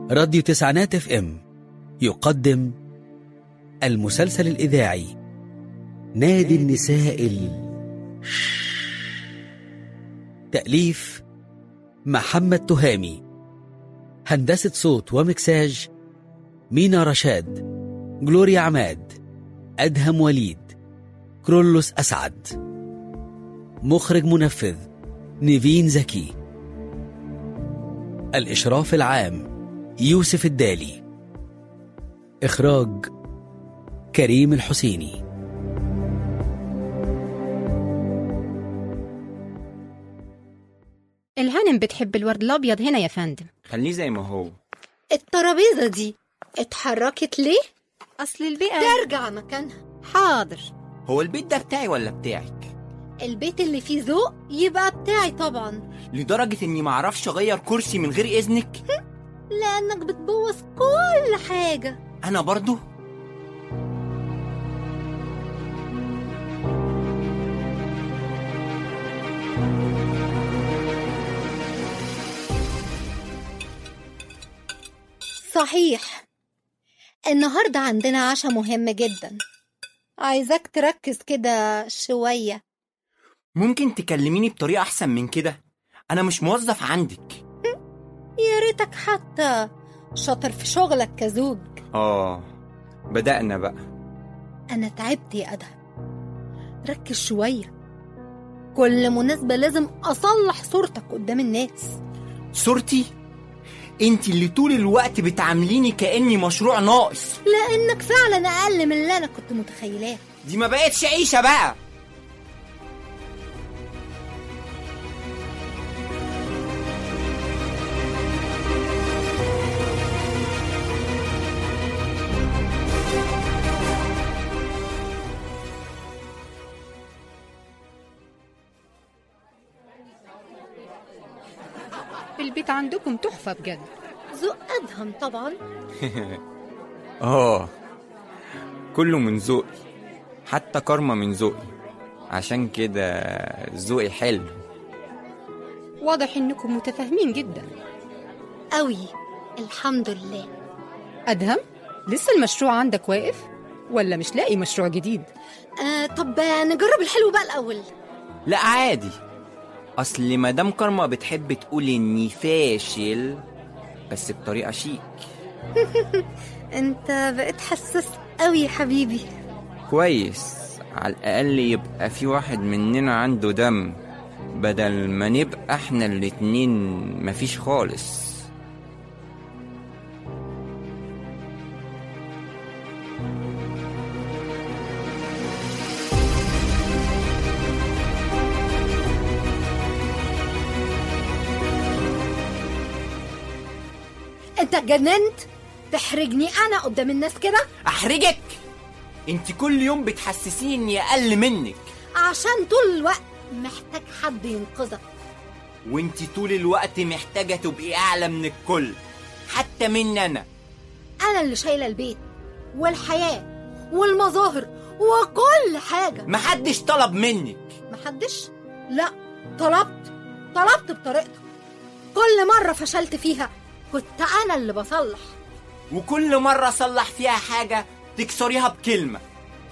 راديو تسعينات اف ام يقدم المسلسل الإذاعي نادي النساء ال... تأليف محمد تهامي هندسة صوت ومكساج مينا رشاد جلوريا عماد أدهم وليد كرولوس أسعد مخرج منفذ نيفين زكي الإشراف العام يوسف الدالي إخراج كريم الحسيني الهانم بتحب الورد الأبيض هنا يا فندم خليه زي ما هو الترابيزة دي اتحركت ليه؟ أصل البيئة ترجع مكانها حاضر هو البيت ده بتاعي ولا بتاعك البيت اللي فيه ذوق يبقى بتاعي طبعا لدرجة اني معرفش اغير كرسي من غير اذنك لأنك بتبوظ كل حاجة انا برضو صحيح النهاردة عندنا عشاء مهم جدا عايزاك تركز كده شوية ممكن تكلميني بطريقة احسن من كده انا مش موظف عندك يا ريتك حتى شاطر في شغلك كزوج اه بدأنا بقى أنا تعبت يا أدهم ركز شوية كل مناسبة لازم أصلح صورتك قدام الناس صورتي انت اللي طول الوقت بتعامليني كأني مشروع ناقص لأنك فعلا أقل من اللي أنا كنت متخيلاه دي ما بقتش عيشة بقى البيت عندكم تحفة بجد ذوق أدهم طبعا اه كله من ذوقي حتى كارما من ذوقي عشان كده ذوقي حلو واضح إنكم متفاهمين جدا قوي الحمد لله أدهم لسه المشروع عندك واقف ولا مش لاقي مشروع جديد آه طب نجرب الحلو بقى الأول لا عادي اصل مدام كارما بتحب تقول اني فاشل بس بطريقه شيك أنت بقيت حساس قوي يا حبيبي كويس على الاقل يبقى في واحد مننا عنده دم بدل ما نبقى احنا الاتنين مفيش خالص أنت اتجننت تحرجني أنا قدام الناس كده احرجك انت كل يوم بتحسسيني اني اقل منك عشان طول الوقت محتاج حد ينقذك وانت طول الوقت محتاجه تبقي اعلى من الكل حتى مني انا أنا اللي شايلة البيت والحياة والمظاهر وكل حاجة محدش طلب منك محدش؟ لا طلبت طلبت بطريقتك كل مرة فشلت فيها كنت أنا اللي بصلح وكل مرة أصلح فيها حاجة تكسريها بكلمة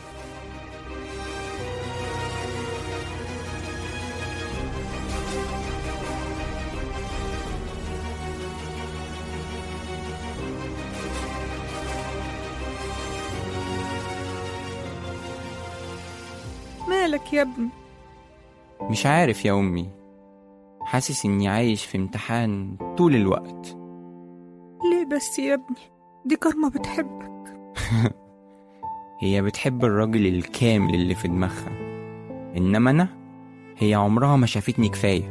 مالك يا ابني مش عارف يا أمي حاسس إني عايش في امتحان طول الوقت ليه بس يا ابني دي كارما بتحبك هي بتحب الراجل الكامل اللي في دماغها إنما أنا هي عمرها ما شافتني كفاية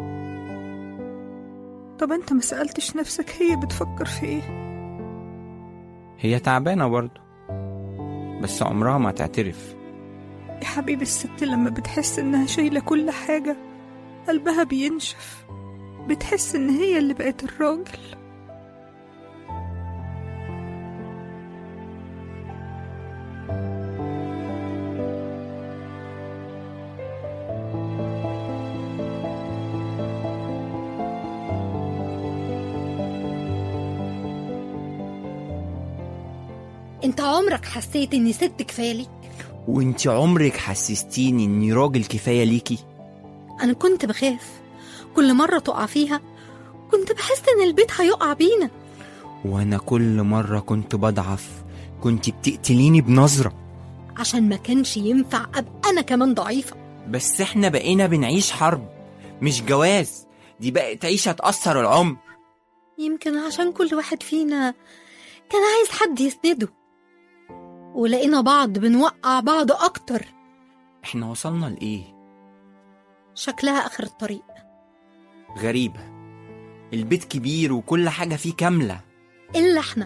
طب انت ما سألتش نفسك هي بتفكر في ايه هي تعبانة برضه بس عمرها ما تعترف يا حبيبي الست لما بتحس إنها شايلة كل حاجة قلبها بينشف بتحس إن هي اللي بقت الراجل انت عمرك حسيت اني ست كفايه ليك وانت عمرك حسستيني اني راجل كفاية ليكي انا كنت بخاف كل مره تقع فيها كنت بحس ان البيت هيقع بينا وانا كل مرة كنت بضعف كنت بتقتليني بنظرة عشان ما كانش ينفع ابقى انا كمان ضعيفه بس احنا بقينا بنعيش حرب مش جواز دي بقت عيشة تأثر العمر يمكن عشان كل واحد فينا كان عايز حد يسنده ولقينا بعض بنوقع بعض اكتر احنا وصلنا لإيه؟ شكلها اخر الطريق غريبة البيت كبير وكل حاجة فيه كاملة الا احنا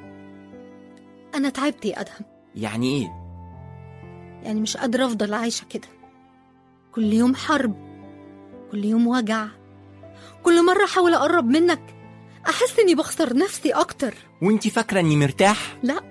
انا تعبت يا ادهم يعني ايه؟ يعني مش قادرة أفضل عايشة كده كل يوم حرب كل يوم وجع كل مرة أحاول أقرب منك أحس إني بخسر نفسي أكتر وانتي فاكرة اني مرتاح؟ لا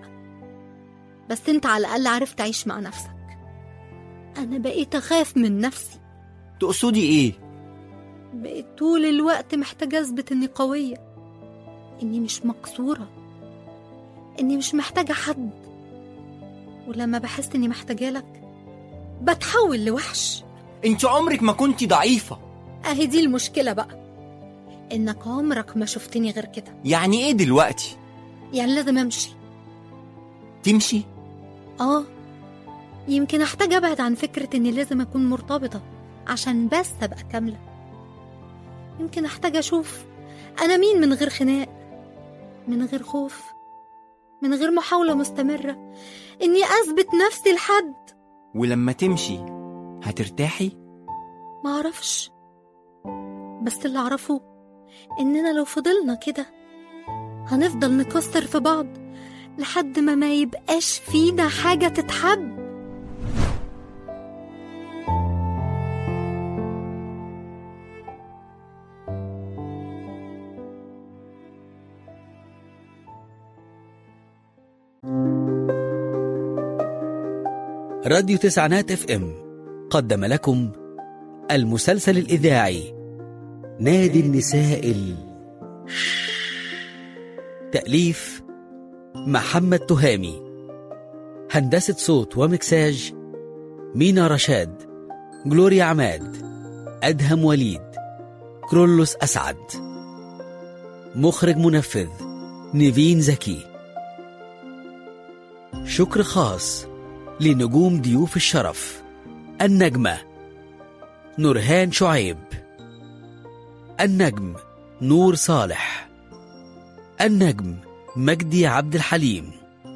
بس أنت على الأقل عرفت تعيش مع نفسك أنا بقيت أخاف من نفسي تقصدي ايه؟ بقيت طول الوقت محتاجة أثبت إني قوية إني مش مكسورة إني مش محتاجة حد ولما بحس إني محتاجة لك بتحول لوحش انت عمرك ما كنتي ضعيفة أهي دي المشكلة بقى إنك عمرك ما شفتني غير كده يعني ايه دلوقتي؟ يعني لازم أمشي تمشي؟ آه يمكن أحتاج أبعد عن فكرة إني لازم أكون مرتبطة عشان بس أبقى كاملة يمكن أحتاج أشوف أنا مين من غير خناق من غير خوف من غير محاولة مستمرة إني أثبت نفسي لحد ولما تمشي هترتاحي؟ معرفش بس اللي أعرفه إننا لو فضلنا كده هنفضل نكسر في بعض لحد ما ما يبقاش فينا حاجة تتحب راديو تسعينات اف ام قدم لكم المسلسل الإذاعي نادي النساء ال... تأليف محمد تهامي هندسة صوت ومكساج مينا رشاد جلوريا عماد أدهم وليد كرولوس أسعد مخرج منفذ نيفين زكي شكر خاص لنجوم ضيوف الشرف النجمة نورهان شعيب النجم نور صالح النجم مجدي عبد الحليم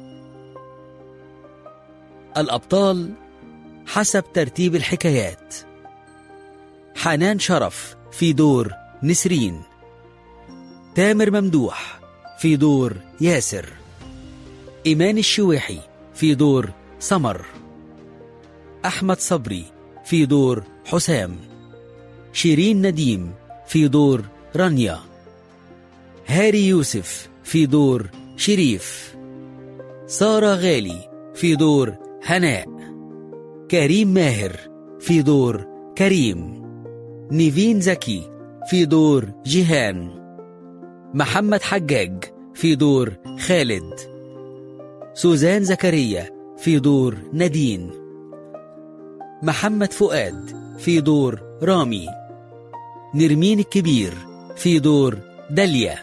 الأبطال حسب ترتيب الحكايات حنان شرف في دور نسرين تامر ممدوح في دور ياسر إيمان الشويحي في دور سمر أحمد صبري في دور حسام شيرين نديم في دور رانيا هاري يوسف في دور شريف سارة غالي في دور هناء كريم ماهر في دور كريم نيفين زكي في دور جيهان محمد حجاج في دور خالد سوزان زكريا في دور نادين محمد فؤاد في دور رامي نرمين الكبير في دور داليا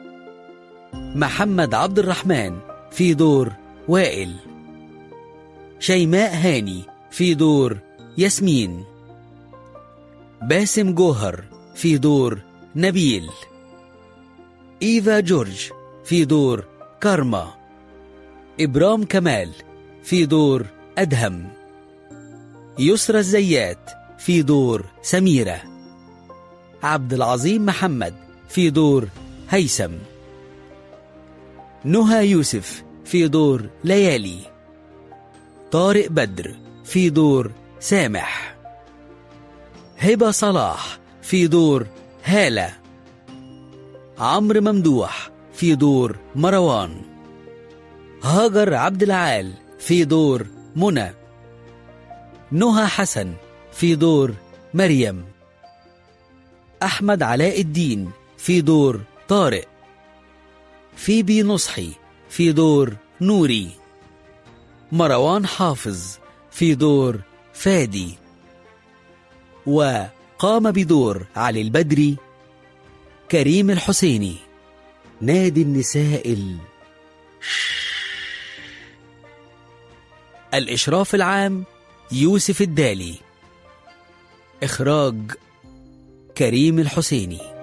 محمد عبد الرحمن في دور وائل شيماء هاني في دور ياسمين باسم جوهر في دور نبيل إيفا جورج في دور كارما إبرام كمال في دور أدهم يسرى الزيات في دور سميرة عبد العظيم محمد في دور هيثم نهى يوسف في دور ليالي طارق بدر في دور سامح هبة صلاح في دور هالة عمرو ممدوح في دور مروان هاجر عبد العال في دور منى نهى حسن في دور مريم أحمد علاء الدين في دور طارق فيبي نصحي في دور نوري مروان حافظ في دور فادي وقام بدور علي البدري كريم الحسيني نادي النساء ال... الإشراف العام يوسف الدالي إخراج كريم الحسيني